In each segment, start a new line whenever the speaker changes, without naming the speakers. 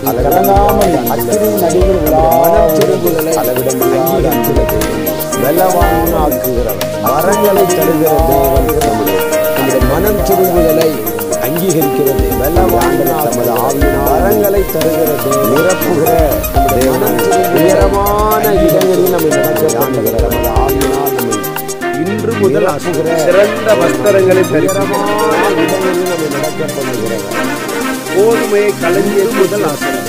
அது கலங்காமல் அக்கினி நடுவில் மனம் திரும்புதலை அளவிடமில்லாத அன்புள்ள தேவன் வெள்ளவானாக்குகிறவர் வரங்களை தருகிற தேவன் நம்முடைய நம்முடைய மனம் திரும்புதலை அங்கீகரிக்கிறது வெள்ளவானாக்குகிற நமது ஆவியினால் வரங்களை தருகிற தேவன் நிரப்புகிற நம்முடைய மனம் உயரமான இடங்களில் நம்மை நடக்க காணுகிற நமது ஆவியினால் நம்மை
இன்று முதல்
நிரப்புகிற
சிறந்த வஸ்திரங்களை தரித்து
உயரமான இடங்களில் நம்மை நடக்க பண்ணுகிறவர்
கோதுமையை களஞ்சியது முதல் ஆசிரியர்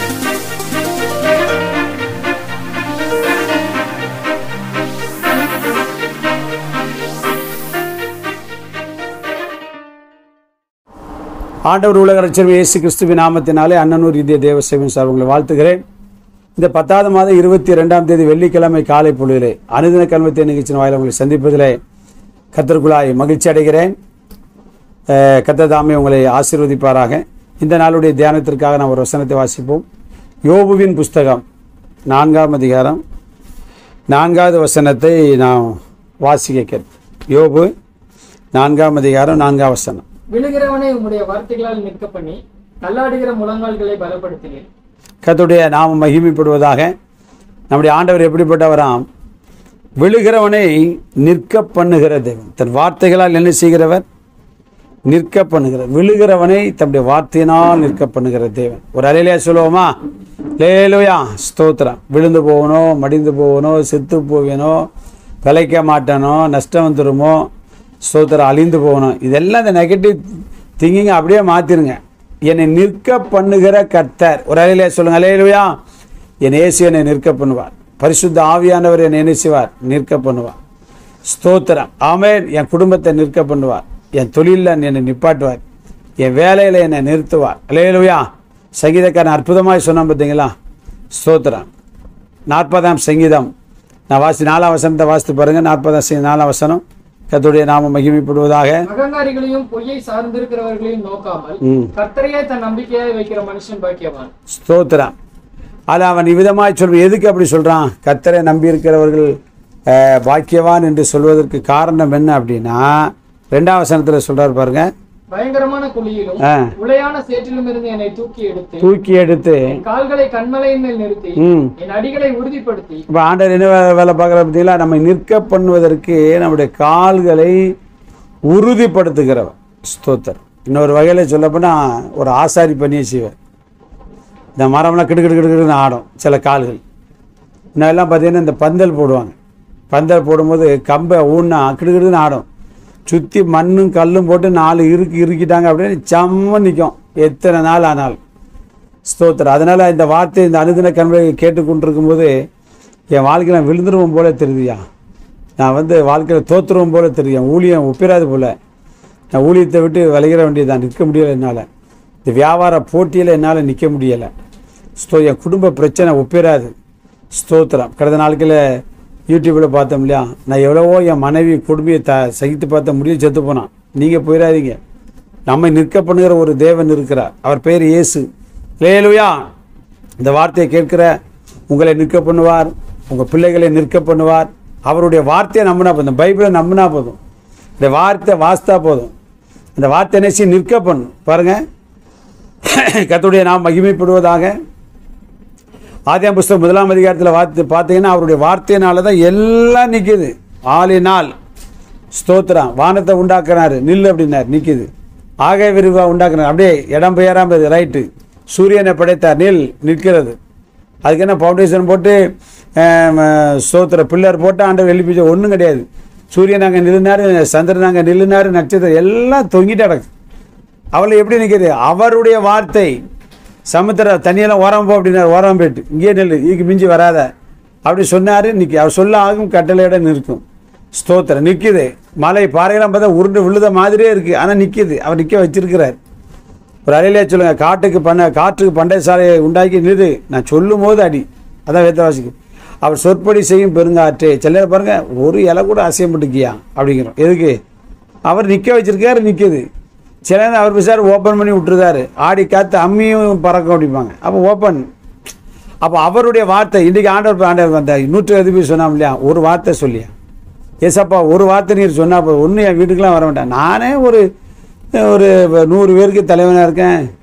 ஆண்டவர் உலக ரட்சர் இயேசு கிறிஸ்துவின் நாமத்தினாலே அண்ணனூர் இந்திய தேவசேவன் சார் உங்களை வாழ்த்துகிறேன் இந்த பத்தாவது மாதம் இருபத்தி ரெண்டாம் தேதி வெள்ளிக்கிழமை காலை பொழுதிலே அனுதின கல்வத்தை நிகழ்ச்சியின் வாயில உங்களை சந்திப்பதிலே கத்தருக்குள்ளாய் மகிழ்ச்சி அடைகிறேன் அஹ், கர்த்தர் தாமே உங்களை ஆசீர்வதிப்பாராக இந்த நாளுடைய தியானத்திற்காக நாம் ஒரு வசனத்தை வாசிப்போம் யோபுவின் புஸ்தகம் நான்காம் அதிகாரம் நான்காவது வசனத்தை நாம் வாசிக்க கேட்போம் யோபு நான்காம் அதிகாரம் நான்காம் வசனம்
விழுகிறவனை உம்முடைய வார்த்தைகளால் நிற்க பண்ணி தள்ளாடுகிற முழங்கால்களை பலப்படுத்தினீர்
கர்த்தருடைய நாமம் மகிமைப்படுவதாக நம்முடைய ஆண்டவர் எப்படிப்பட்டவராம் விழுகிறவனை நிற்க பண்ணுகிற தேவன் தன் வார்த்தைகளால் என்ன செய்கிறவர் நிற்க பண்ணுகிறார் விழுகிறவனை தன்னுடைய வார்த்தையினால் நிற்க பண்ணுகிற தேவன் ஒரு அலையிலேயே சொல்லுவோமா லேலுயா ஸ்தோத்திரம் விழுந்து போவனோ மடிந்து போவனோ செத்து போவேனோ பிழைக்க மாட்டானோ நஷ்டம் வந்துருமோ ஸ்தோத்திரம் அழிந்து போகணும் இதெல்லாம் இந்த நெகட்டிவ் திங்கிங் அப்படியே மாற்றிருங்க என்னை நிற்க பண்ணுகிற கர்த்தர் ஒரு அலையிலே சொல்லுங்க அலையிலுயா என் இயேசு என்னை நிற்க பண்ணுவார் பரிசுத்த ஆவியானவர் என்னை என்ன செய்வார் நிற்க பண்ணுவார் ஸ்தோத்திரம் ஆமென் என் குடும்பத்தை நிற்க பண்ணுவார் என் தொழிலில் என்னை நிப்பாட்டுவார் என் வேலையில் என்னை நிறுத்துவார் அலையலுயா சங்கீதக்காரன் அற்புதமாய் சொன்னான் பார்த்தீங்களா ஸ்தோத்திரம் நாற்பதாம் சங்கீதம் நான் வாசி நாலாம் வசனத்தை வாசித்து பாருங்க நாற்பதாம் சங்கீதம் நாலாம் வசனம் கர்த்தருடைய நாமம் மகிமைப்படுவதாக
அகங்காரிகளையும் பொய்யை சார்ந்திருக்கிறவர்களையும் நோக்காமல்
ம்.
கர்த்தரையே தன் நம்பிக்கையாய் வைக்கிற மனுஷன் பாக்கியவான்
ஸ்தோத்திரம் அது அவன் இவ்விதமாய் சொல்வான் எதுக்கு அப்படி சொல்கிறான் கத்தரை நம்பி இருக்கிறவர்கள் அஹ், பாக்கியவான் என்று சொல்வதற்கு காரணம் என்ன அப்படின்னா ரெண்டாம் வசனத்தில் சொல்றார் பாருங்க
பயங்கரமான குழியிலும்
ஆ.
உளையான சேற்றிலும் இருந்து என்னை தூக்கி எடுத்து
தூக்கி எடுத்து
என் கால்களை கண்மலையின் மேல் நிறுத்தி
ம்
என் அடிகளை உறுதிப்படுத்தி
இப்போ ஆண்டவர் என்ன வே- வேலை பார்க்குற பார்த்தீங்களா நம்ம நிற்க பண்ணுவதற்கு நம்முடைய கால்களை உறுதிப்படுத்துகிறவர் ஸ்தோத்தர் இன்னொரு வகையில் சொல்லப்போனால் ஒரு ஆசாரி பணியை செய்வார் இந்த மரம்லாம் கிடு கிடு கிடு கிடுன்னு ஆடும் சில கால்கள் இன்னெல்லாம் பார்த்தீங்கன்னா இந்த பந்தல் போடுவாங்க பந்தல் போடும்போது கம்பை ஊன்னா கிடு கிடுன்னு ஆடும் சுற்றி மண்ணும் கல்லும் போட்டு நாலு இறுக்கி இறுக்கிட்டாங்க அப்படின்னு செம்ம நிற்கும் எத்தனை நாள் ஆனாலும் ஸ்தோத்திரம் அதனால் இந்த வார்த்தை இந்த அனுதின கண்களை கேட்டுக்கொண்டிருக்கும் போது என் வாழ்க்கையில் நான் விழுந்துருவோம் போல தெரியுதுயா நான் வந்து வாழ்க்கையில் தோத்துருவோம் போல தெரியும் ஊழியம் ஒப்பிராது போல நான் ஊழியத்தை விட்டு விளைகிற வேண்டியதான் நிற்க முடியலை என்னால் இந்த வியாபார போட்டியில் என்னால் நிற்க முடியலை ஸ்தோ என் குடும்ப பிரச்சனை ஒப்பிராது ஸ்தோத்திரம் கடந்த நாட்களில் யூடியூப்பில் பார்த்தோம் இல்லையா நான் எவ்வளவோ என் மனைவி குடும்பியை த சகித்து பார்த்த முடிய செத்து போனான் நீங்கள் போயிடாதீங்க நம்மை நிற்க பண்ணுகிற ஒரு தேவன் இருக்கிறார் அவர் பெயர் இயேசு லேலுயா இந்த வார்த்தையை கேட்கிற உங்களை நிற்க பண்ணுவார் உங்கள் பிள்ளைகளை நிற்க பண்ணுவார் அவருடைய வார்த்தையை நம்பினா போதும் இந்த பைபிளை நம்பினா போதும் இந்த வார்த்தை வாஸ்தா போதும் இந்த வார்த்தை நினைச்சு நிற்க பண்ணும் பாருங்க கர்த்தருடைய நாம் மகிமைப்படுவதாக ஆதியாம் புஸ்தகம் முதலாம் அதிகாரத்தில் வார்த்தை பார்த்தீங்கன்னா அவருடைய வார்த்தையினால தான் எல்லாம் நிற்கிது ஆளினால் ஸ்தோத்திரம் வானத்தை உண்டாக்குறாரு நில் அப்படின்னார் நிற்கிது ஆகாய விரிவா உண்டாக்குறாரு அப்படியே இடம் பெயராமல் ரைட்டு சூரியனை படைத்தார் நில் நிற்கிறது அதுக்கு என்ன ஃபவுண்டேஷன் போட்டு ஆம், ஸ்தோத்திர பில்லர் போட்டு ஆண்டவர் எழுப்பிச்ச ஒன்றும் கிடையாது சூரியன் அங்கே நில்லுனாரு சந்திரன் அங்கே நில்லுனாரு நட்சத்திரம் எல்லாம் தொங்கிட்டு கிடக்கு அவளை எப்படி நிற்கிது அவருடைய வார்த்தை சமுத்திர தண்ணியெல்லாம் ஓரம் போ அப்படின்னாரு ஓரம் போயிட்டு இங்கே நெல் இதுக்கு மிஞ்சி வராத அப்படி சொன்னார் நிற்கி அவர் சொல்ல ஆகும் கட்டளையிட நிற்கும் ஸ்தோத்திரம் நிற்கிது மலை பாறையெல்லாம் பார்த்தா உருண்டு விழுத மாதிரியே இருக்குது ஆனால் நிற்கிது அவர் நிற்க வச்சிருக்கிறார் ஒரு அறையிலே சொல்லுங்க காட்டுக்கு பண்ண காற்றுக்கு பண்டை சாலையை உண்டாக்கி நிறுது நான் சொல்லும் போது அடி அதான் வேத்தவாசிக்கு அவர் சொற்படி செய்யும் பெருங்காற்றே சில நேரம் பாருங்க ஒரு இலை கூட அசைய மாட்டேங்கியா அப்படிங்கிறோம் எதுக்கு அவர் நிற்க வச்சிருக்காரு நிற்குது சில நேரம் அவர் பிசார் ஓப்பன் பண்ணி விட்டுருதாரு ஆடி காத்து அம்மியும் பறக்கும் அப்படிம்பாங்க அப்போ ஓப்பன் அப்போ அவருடைய வார்த்தை இன்றைக்கி ஆண்டவர் ஆண்டவர் அந்த நூற்று அதிபதி சொன்னாம் இல்லையா ஒரு வார்த்தை சொல்லியா ஏசப்பா ஒரு வார்த்தை நீர் சொன்னா போதும் ஒன்றும் என் வீட்டுக்கெலாம் வர மாட்டேன் நானே ஒரு ஒரு நூறு பேருக்கு தலைவனாக இருக்கேன்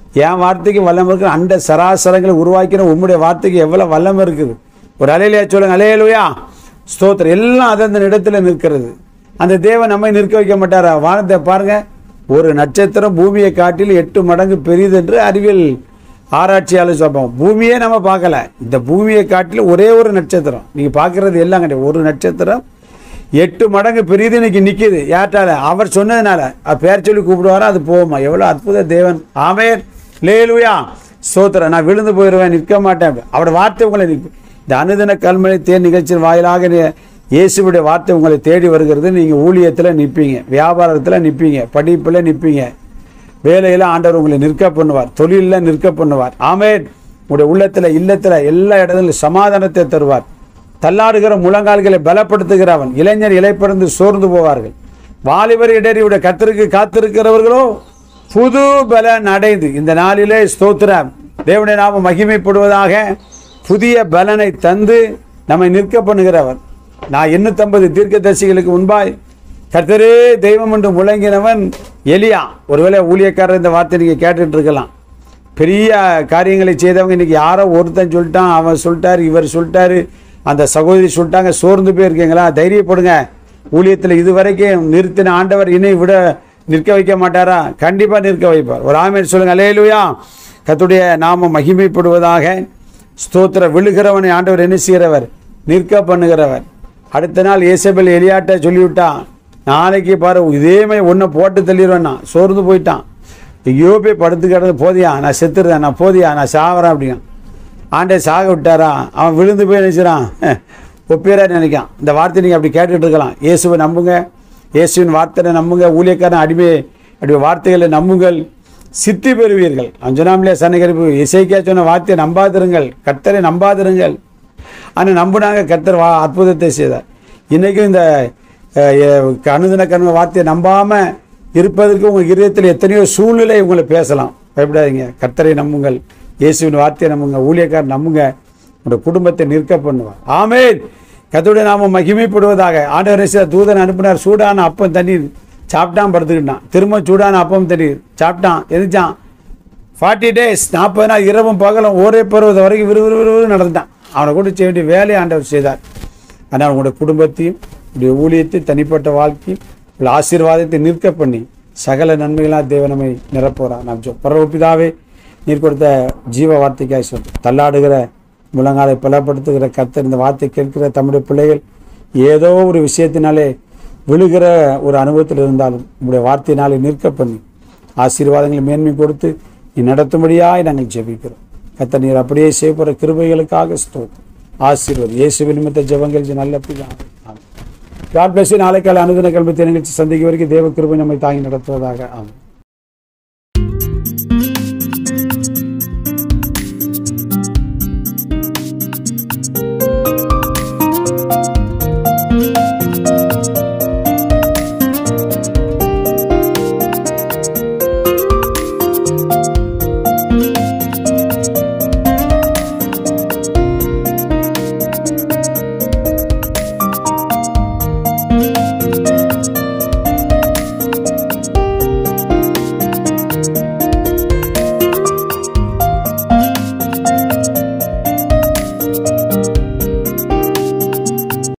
என் வார்த்தைக்கு வல்லம் இருக்குது அண்ட சராசரங்களை உருவாக்கின உம்முடைய வார்த்தைக்கு எவ்வளோ வல்லம் இருக்குது ஒரு அலையிலையா சொல்லுங்க அலையலுயா ஸ்தோத்திரம் எல்லாம் அந்தந்த இடத்துல நிற்கிறது அந்த தேவன் நம்மை நிற்க வைக்க மாட்டாரா வானத்தை பாருங்க ஒரு நட்சத்திரம் பூமியை காட்டில் எட்டு மடங்கு பெரியது என்று அறிவியல் ஆராய்ச்சியாளர் சொல்லுவோம் பூமியே நம்ம பார்க்கல இந்த பூமியை காட்டிலும் ஒரே ஒரு நட்சத்திரம் நீங்கள் பார்க்குறது எல்லாம் கிடையாது ஒரு நட்சத்திரம் எட்டு மடங்கு பெரியது இன்னைக்கு நிற்கிது யார்ட்டால அவர் சொன்னதுனால அது பேர் சொல்லி கூப்பிடுவாரோ அது போகுமா எவ்வளோ அற்புத தேவன் ஆமேர் லேலுயா சோத்திரம் நான் விழுந்து போயிடுவேன் நிற்க மாட்டேன் அவரோட வார்த்தை உங்களை நிற்கும் இந்த அனுதின கல்மனை தேர் நிகழ்ச்சியின் வாயிலாக நீ- இயேசுவுடைய வார்த்தை உங்களை தேடி வருகிறது நீங்கள் ஊழியத்தில் நிற்பீங்க வியாபாரத்தில் நிற்பீங்க படிப்பில் நிற்பீங்க வேலையில் ஆண்டவர் உங்களை நிற்க பண்ணுவார் தொழிலில் நிற்க பண்ணுவார் ஆமேன் உங்களுடைய உள்ளத்தில் இல்லத்தில் எல்லா இடத்துலையும் சமாதானத்தை தருவார் தள்ளாடுகிற முழங்கால்களை பலப்படுத்துகிறவன் இளைஞர் இலைப்பிறந்து சோர்ந்து போவார்கள் வாலிபர் இடறியுடைய கத்திற்கு காத்திருக்கிறவர்களோ புது பலன் அடைந்து இந்த நாளிலே ஸ்தோத்திரம் தேவனுடைய நாம மகிமைப்படுவதாக புதிய பலனை தந்து நம்மை நிற்க பண்ணுகிறவர் நான் எண்ணூத்தம்பது தீர்க்கதரிசிகளுக்கு முன்பாய் கர்த்தரே தெய்வம் என்று முழங்கினவன் எலியா ஒருவேளை ஊழியக்காரர் இந்த வார்த்தை நீங்கள் கேட்டுட்டு இருக்கலாம் பெரிய காரியங்களை செய்தவங்க இன்னைக்கு யாரோ ஒருத்தன் சொல்லிட்டான் அவன் சொல்லிட்டாரு இவர் சொல்லிட்டாரு அந்த சகோதரி சொல்லிட்டாங்க சோர்ந்து போயிருக்கீங்களா தைரியப்படுங்க ஊழியத்தில் இதுவரைக்கும் நிறுத்தின ஆண்டவர் இனி விட நிற்க வைக்க மாட்டாரா கண்டிப்பாக நிற்க வைப்பார் ஒரு ஆமேன் சொல்லுங்க அலேலுயா கத்துடைய நாம மகிமைப்படுவதாக ஸ்தோத்திர விழுகிறவனை ஆண்டவர் என்ன செய்கிறவர் நிற்க பண்ணுகிறவர் அடுத்த நாள் ஏசபெல் எலியாட்ட சொல்லிவிட்டான் நாளைக்கு பாரு இதேமே ஒன்றை போட்டு தள்ளிடுவேன்னா சோர்ந்து போயிட்டான் ஐயோ போய் படுத்து கிடந்து போதியா நான் செத்துறேன் நான் போதியா நான் சாவறேன் அப்படிங்க ஆண்டே சாக விட்டாரா அவன் விழுந்து போய் நினைச்சிடான் ஒப்பீரா நினைக்கான் இந்த வார்த்தை நீங்கள் அப்படி கேட்டுட்டு இருக்கலாம் இயேசுவை நம்புங்க இயேசுவின் வார்த்தையை நம்புங்க ஊழியக்காரன் அடிமை அப்படி வார்த்தைகளை நம்புங்கள் சித்தி பெறுவீர்கள் அஞ்சனாமிலே சனகரிப்பு இசைக்கா சொன்ன வார்த்தையை நம்பாதிருங்கள் கர்த்தரை நம்பாதிருங்கள் ஆனால் நம்பினாங்க கர்த்தர் வா அற்புதத்தை செய்தார் இன்றைக்கும் இந்த அஹ், எ- அனுதின கர்ம வார்த்தையை நம்பாமல் இருப்பதற்கு உங்கள் இதயத்தில் எத்தனையோ சூழ்நிலை உங்களை பேசலாம் பயப்படாதீங்க கர்த்தரை நம்புங்கள் இயேசுவின் வார்த்தையை நம்புங்க ஊழியக்காரர் நம்புங்க உங்களுடைய குடும்பத்தை நிற்க பண்ணுவார் ஆமென் கர்த்தருடைய நாம மகிமைப்படுவதாக ஆண்டவர் இயேசு தூதன் அனுப்பினார் சூடான அப்பம் தண்ணீர் சாப்பிட்டான் படுத்துக்கிட்டான் திரும்ப சூடான அப்பம் தண்ணீர் சாப்பிட்டான் எதிர்ச்சான் ஃபார்ட்டி டேஸ் நாற்பது நாள் இரவும் பகலும் ஒரே பருவதம் வரைக்கும் விறுவிறு விறுவிறு நடந்தான் அவனை கூட செய்ய வேண்டிய வேலையை ஆண்டவர் செய்தார் ஆனால் உங்களுடைய குடும்பத்தையும் உங்களுடைய ஊழியத்தை தனிப்பட்ட வாழ்க்கையும் உள்ள ஆசீர்வாதத்தை நிற்க பண்ணி சகல நன்மைகளாக தேவனமை நிரப்புகிறார் நாம் சொல் பரவப்பிதாவே நீர் கொடுத்த ஜீவ வார்த்தைக்காய் சொல் தள்ளாடுகிற முழங்காலை பலப்படுத்துகிற கர்த்தர் இந்த வார்த்தை கேட்கிற தம்முடைய பிள்ளைகள் ஏதோ ஒரு விஷயத்தினாலே விழுகிற ஒரு அனுபவத்தில் இருந்தாலும் உங்களுடைய வார்த்தையினாலே நிற்க பண்ணி ஆசீர்வாதங்களை மேன்மை கொடுத்து நீ நடத்தும்படியாய் நாங்கள் ஜெபிக்கிறோம் கத்த நீர் அப்படியே செய்யப்படுற கிருபைகளுக்காக ஸ்தோத்திரம் ஆசீர்வாதம் இயேசு நிமித்த ஜெபங்கள் நல்ல பிதாவே. ஆமென். God bless you. நாளை காலை அனுதின கல்வி நிகழ்ச்சி சந்திக்க வரைக்கும் தேவ கிருபை நம்மை தாங்கி நடத்துவதாக ஆமாம்